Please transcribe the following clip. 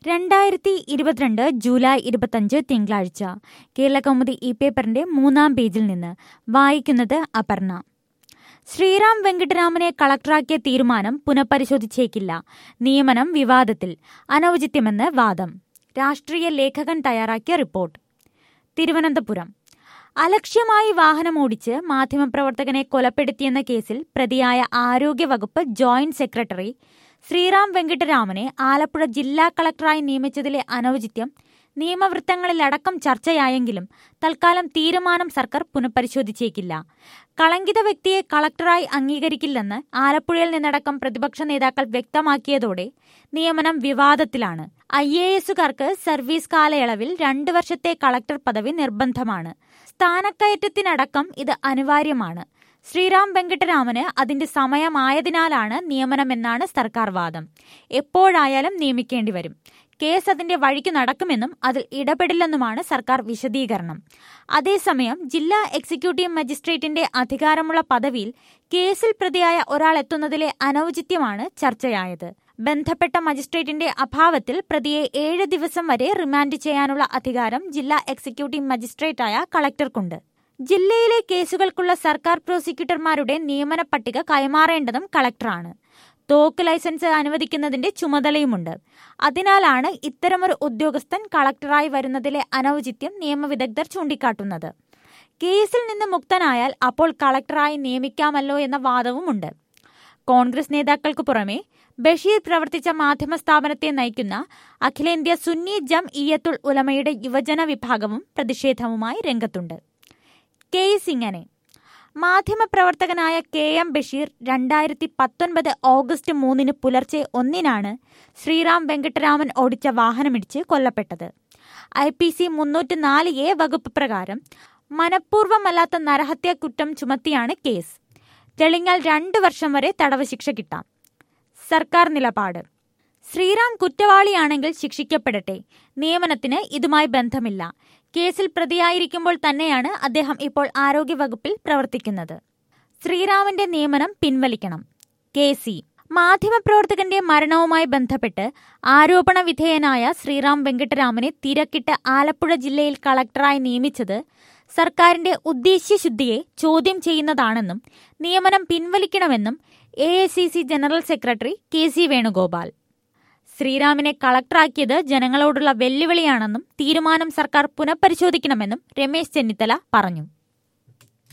രണ്ടായിരത്തി ഇരുപത്തിരണ്ട് ജൂലൈ ഇരുപത്തഞ്ച് തിങ്കളാഴ്ച കേരള കൗമുദി ഈ പേപ്പറിന്റെ മൂന്നാം പേജിൽ നിന്ന് വായിക്കുന്നത് അപർണ ശ്രീറാം വെങ്കിട്ടരാമനെ കളക്ടറാക്കിയ തീരുമാനം പുനഃപരിശോധിച്ചേക്കില്ല നിയമനം വിവാദത്തിൽ അനൌചിത്യമെന്ന് വാദം രാഷ്ട്രീയ ലേഖകൻ തയ്യാറാക്കിയ റിപ്പോർട്ട് തിരുവനന്തപുരം അലക്ഷ്യമായി വാഹനമോടിച്ച് മാധ്യമപ്രവർത്തകനെ കൊലപ്പെടുത്തിയെന്ന കേസിൽ പ്രതിയായ ആരോഗ്യവകുപ്പ് ജോയിന്റ് സെക്രട്ടറി ശ്രീറാം വെങ്കിട്ടരാമനെ ആലപ്പുഴ ജില്ലാ കളക്ടറായി നിയമിച്ചതിലെ അനൌചിത്യം നിയമവൃത്തങ്ങളിലടക്കം ചർച്ചയായെങ്കിലും തൽക്കാലം തീരുമാനം സർക്കാർ പുനഃപരിശോധിച്ചേക്കില്ല കളങ്കിത വ്യക്തിയെ കളക്ടറായി അംഗീകരിക്കില്ലെന്ന് ആലപ്പുഴയിൽ നിന്നടക്കം പ്രതിപക്ഷ നേതാക്കൾ വ്യക്തമാക്കിയതോടെ നിയമനം വിവാദത്തിലാണ് ഐ എ എസുകാർക്ക് സർവീസ് കാലയളവിൽ രണ്ടു വർഷത്തെ കളക്ടർ പദവി നിർബന്ധമാണ് സ്ഥാനക്കയറ്റത്തിനടക്കം ഇത് അനിവാര്യമാണ് ശ്രീറാം വെങ്കിട്ടരാമന് അതിന്റെ സമയമായതിനാലാണ് നിയമനമെന്നാണ് സർക്കാർ വാദം എപ്പോഴായാലും നിയമിക്കേണ്ടി വരും കേസ് അതിന്റെ വഴിക്ക് നടക്കുമെന്നും അതിൽ ഇടപെടില്ലെന്നുമാണ് സർക്കാർ വിശദീകരണം അതേസമയം ജില്ലാ എക്സിക്യൂട്ടീവ് മജിസ്ട്രേറ്റിന്റെ അധികാരമുള്ള പദവിയിൽ കേസിൽ പ്രതിയായ ഒരാൾ എത്തുന്നതിലെ അനൌചിത്യമാണ് ചർച്ചയായത് ബന്ധപ്പെട്ട മജിസ്ട്രേറ്റിന്റെ അഭാവത്തിൽ പ്രതിയെ ഏഴ് ദിവസം വരെ റിമാൻഡ് ചെയ്യാനുള്ള അധികാരം ജില്ലാ എക്സിക്യൂട്ടീവ് മജിസ്ട്രേറ്റായ കളക്ടർക്കുണ്ട് ജില്ലയിലെ കേസുകൾക്കുള്ള സർക്കാർ പ്രോസിക്യൂട്ടർമാരുടെ നിയമന പട്ടിക കൈമാറേണ്ടതും കളക്ടറാണ് തോക്ക് ലൈസൻസ് അനുവദിക്കുന്നതിന്റെ ചുമതലയുമുണ്ട് അതിനാലാണ് ഇത്തരമൊരു ഉദ്യോഗസ്ഥൻ കളക്ടറായി വരുന്നതിലെ അനൌചിത്യം നിയമവിദഗ്ധർ ചൂണ്ടിക്കാട്ടുന്നത് കേസിൽ നിന്ന് മുക്തനായാൽ അപ്പോൾ കളക്ടറായി നിയമിക്കാമല്ലോ എന്ന വാദവുമുണ്ട് കോൺഗ്രസ് നേതാക്കൾക്ക് പുറമെ ബഷീർ പ്രവർത്തിച്ച മാധ്യമ സ്ഥാപനത്തെ നയിക്കുന്ന അഖിലേന്ത്യാ സുന്നി ജം ഇയത്തുൽ ഉലമയുടെ യുവജന വിഭാഗവും പ്രതിഷേധവുമായി രംഗത്തുണ്ട് കേസ് ഇങ്ങനെ മാധ്യമപ്രവർത്തകനായ കെ എം ബഷീർ രണ്ടായിരത്തി പത്തൊൻപത് ഓഗസ്റ്റ് മൂന്നിന് പുലർച്ചെ ഒന്നിനാണ് ശ്രീറാം വെങ്കട്ടരാമൻ ഓടിച്ച വാഹനമിടിച്ച് കൊല്ലപ്പെട്ടത് ഐ പി സി മുന്നൂറ്റി നാല് എ വകുപ്പ് പ്രകാരം മനഃപൂർവ്വമല്ലാത്ത നരഹത്യാ കുറ്റം ചുമത്തിയാണ് കേസ് തെളിഞ്ഞാൽ രണ്ടു വർഷം വരെ തടവ് ശിക്ഷ കിട്ടാം സർക്കാർ നിലപാട് ശ്രീറാം കുറ്റവാളിയാണെങ്കിൽ ശിക്ഷിക്കപ്പെടട്ടെ നിയമനത്തിന് ഇതുമായി ബന്ധമില്ല കേസിൽ പ്രതിയായിരിക്കുമ്പോൾ തന്നെയാണ് അദ്ദേഹം ഇപ്പോൾ ആരോഗ്യവകുപ്പിൽ പ്രവർത്തിക്കുന്നത് ശ്രീറാമിന്റെ നിയമനം പിൻവലിക്കണം കെ സി മാധ്യമപ്രവർത്തകന്റെ മരണവുമായി ബന്ധപ്പെട്ട് ആരോപണ വിധേയനായ ശ്രീറാം വെങ്കിട്ടരാമനെ തിരക്കിട്ട് ആലപ്പുഴ ജില്ലയിൽ കളക്ടറായി നിയമിച്ചത് സർക്കാരിന്റെ ഉദ്ദേശ്യശുദ്ധിയെ ചോദ്യം ചെയ്യുന്നതാണെന്നും നിയമനം പിൻവലിക്കണമെന്നും A general secretary K C Venugopal ശ്രീറാമിനെ കളക്ടറാക്കിയത് ജനങ്ങളോടുള്ള വെല്ലുവിളിയാണെന്നും തീരുമാനം സർക്കാർ പുനഃപരിശോധിക്കണമെന്നും രമേശ് ചെന്നിത്തല പറഞ്ഞു